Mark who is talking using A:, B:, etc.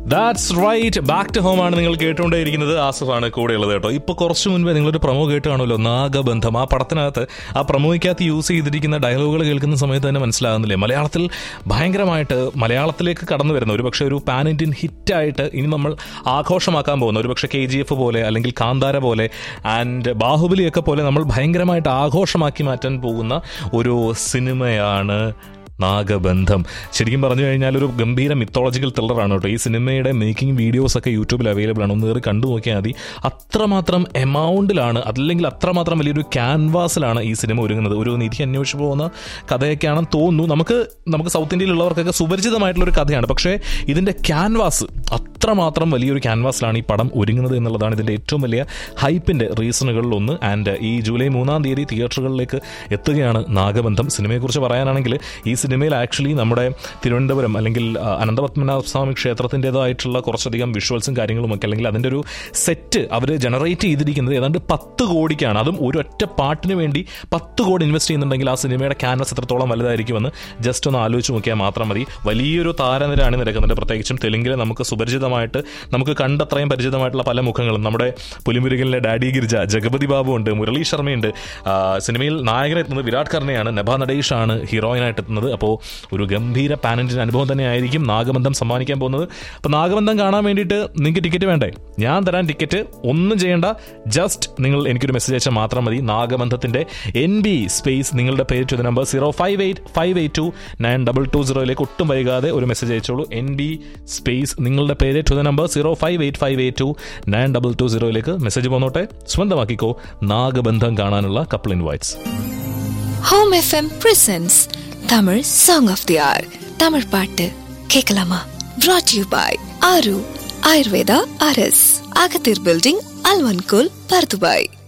A: that's right back to home ആണ് നിങ്ങൾ കേട്ടുകൊണ്ടേയിരിക്കുന്നത് ആസഫാണ് കൂടെയുള്ളത് കേട്ടോ ഇപ്പൊ കുറച്ച് മുൻപേ നിങ്ങളൊരു പ്രൊമോ കേട്ട് കാണുമല്ലോ നാഗബന്ധം ആ പടത്തിനകത്ത് ആ പ്രൊമോയ്ക്കകത്ത് യൂസ് ചെയ്തിരിക്കുന്ന ഡയലോഗുകൾ കേൾക്കുന്ന സമയത്ത് തന്നെ മനസ്സിലാകുന്നില്ലേ മലയാളത്തിൽ ഭയങ്കരമായിട്ട് മലയാളത്തിലേക്ക് കടന്നു വരുന്ന ഒരു പക്ഷേ ഒരു പാൻ ഇന്ത്യൻ ഹിറ്റായിട്ട് ഇനി നമ്മൾ ആഘോഷമാക്കാൻ പോകുന്ന ഒരു പക്ഷേ കെ ജി എഫ് പോലെ അല്ലെങ്കിൽ കാന്താര പോലെ ആൻഡ് ബാഹുബലിയൊക്കെ പോലെ നമ്മൾ ഭയങ്കരമായിട്ട് ആഘോഷമാക്കി മാറ്റാൻ പോകുന്ന ഒരു സിനിമയാണ് നാഗബന്ധം ശരിക്കും പറഞ്ഞു കഴിഞ്ഞാൽ ഒരു ഗംഭീര മിത്തോളജിക്കൽ ത്രില്ലറാണ് കേട്ടോ ഈ സിനിമയുടെ മേക്കിംഗ് വീഡിയോസ് ഒക്കെ യൂട്യൂബിൽ അവൈലബിൾ ആണ് ഒന്ന് കയറി കണ്ടു നോക്കിയാൽ മതി അത്രമാത്രം എമൗണ്ടിലാണ് അല്ലെങ്കിൽ അത്രമാത്രം വലിയൊരു ക്യാൻവാസിലാണ് ഈ സിനിമ ഒരുങ്ങുന്നത് ഒരു നിധി അന്വേഷിച്ച് പോകുന്ന കഥയൊക്കെയാണെന്ന് തോന്നുന്നു നമുക്ക് നമുക്ക് സൗത്ത് ഇന്ത്യയിലുള്ളവർക്കൊക്കെ സുപരിചിതമായിട്ടുള്ള ഒരു കഥയാണ് പക്ഷേ ഇതിൻ്റെ ക്യാൻവാസ് അത്രമാത്രം വലിയൊരു ക്യാൻവാസിലാണ് ഈ പടം ഒരുങ്ങുന്നത് എന്നുള്ളതാണ് ഇതിൻ്റെ ഏറ്റവും വലിയ ഹൈപ്പിൻ്റെ റീസണുകളിൽ ഒന്ന് ആൻഡ് ഈ ജൂലൈ മൂന്നാം തീയതി തിയേറ്ററുകളിലേക്ക് എത്തുകയാണ് നാഗബന്ധം സിനിമയെക്കുറിച്ച് പറയാനാണെങ്കിൽ ഈ സിനിമയിൽ ആക്ച്വലി നമ്മുടെ തിരുവനന്തപുരം അല്ലെങ്കിൽ ആ, അനന്തപത്മനാഭസ്വാമി ക്ഷേത്രത്തിൻ്റെതായിട്ടുള്ള കുറച്ചധികം വിഷ്വൽസും കാര്യങ്ങളും ഒക്കെ അല്ലെങ്കിൽ അതിൻ്റെ ഒരു സെറ്റ് അവർ ജനറേറ്റ് ചെയ്തിരിക്കുന്നത് ഏതാണ്ട് പത്ത് കോടിക്കാണ് അതും ഒരൊറ്റ പാട്ടിന് വേണ്ടി പത്ത് കോടി ഇൻവെസ്റ്റ് ചെയ്യുന്നുണ്ടെങ്കിൽ ആ സിനിമയുടെ ക്യാൻവസ് എത്രത്തോളം വലുതായിരിക്കുമെന്ന് ജസ്റ്റ് ഒന്ന് ആലോചിച്ച് നോക്കിയാൽ മാത്രം മതി വലിയൊരു താരനിരയാണ് നിരക്കുന്നുണ്ട് പ്രത്യേകിച്ചും തെലുങ്കിലെ നമുക്ക് സുപരിചിതമായിട്ട് നമുക്ക് കണ്ടത്രയും പരിചിതമായിട്ടുള്ള പല മുഖങ്ങളും നമ്മുടെ പുലിമുരുകനിലെ ഡാഡി ഗിരിജ ജഗപതി ബാബു ഉണ്ട് മുരളി ശർമ്മയുണ്ട് ആ, സിനിമയിൽ നായകനെത്തുന്നത് വിരാട് കർണയാണ് നഭ നടേഷ് ആണ് ഹീറോയിനായിട്ട് എത്തുന്നത് അപ്പോൾ ഒരു ഗംഭീര പാനന്റിന് അനുഭവം തന്നെ ആയിരിക്കും നാഗബന്ധം സമ്മാനിക്കാൻ പോകുന്നത് അപ്പോൾ നാഗബന്ധം കാണാൻ വേണ്ടിയിട്ട് നിങ്ങൾക്ക് ടിക്കറ്റ് വേണ്ടേ ഞാൻ തരാൻ ടിക്കറ്റ് ഒന്നും ചെയ്യേണ്ട ജസ്റ്റ് നിങ്ങൾ എനിക്കൊരു മെസ്സേജ് അയച്ചാൽ മാത്രം മതി നാഗബന്ധത്തിന്റെ എൻ ബി സ്പേസ് നിങ്ങളുടെ പേര് to the number zero five eight five eight two nine double two സീറോയിലേക്ക് ഒട്ടും വൈകാതെ ഒരു മെസ്സേജ് അയച്ചോളൂ എൻ ബി സ്പേസ് നിങ്ങളുടെ പേര് to the number zero five eight five eight two nine double two സീറോയിലേക്ക് മെസ്സേജ് പോന്നോട്ടെ സ്വന്തമാക്കിക്കോ നാഗബന്ധം കാണാനുള്ള couple invites
B: home F M presents Tamil song of the hour Tamil பாட்டு கேட்கலாமா brought you by Aaru Ayurveda அரஸ் அகத்தீர் பில்டிங் அல்வன்கோல் பர்துபாய்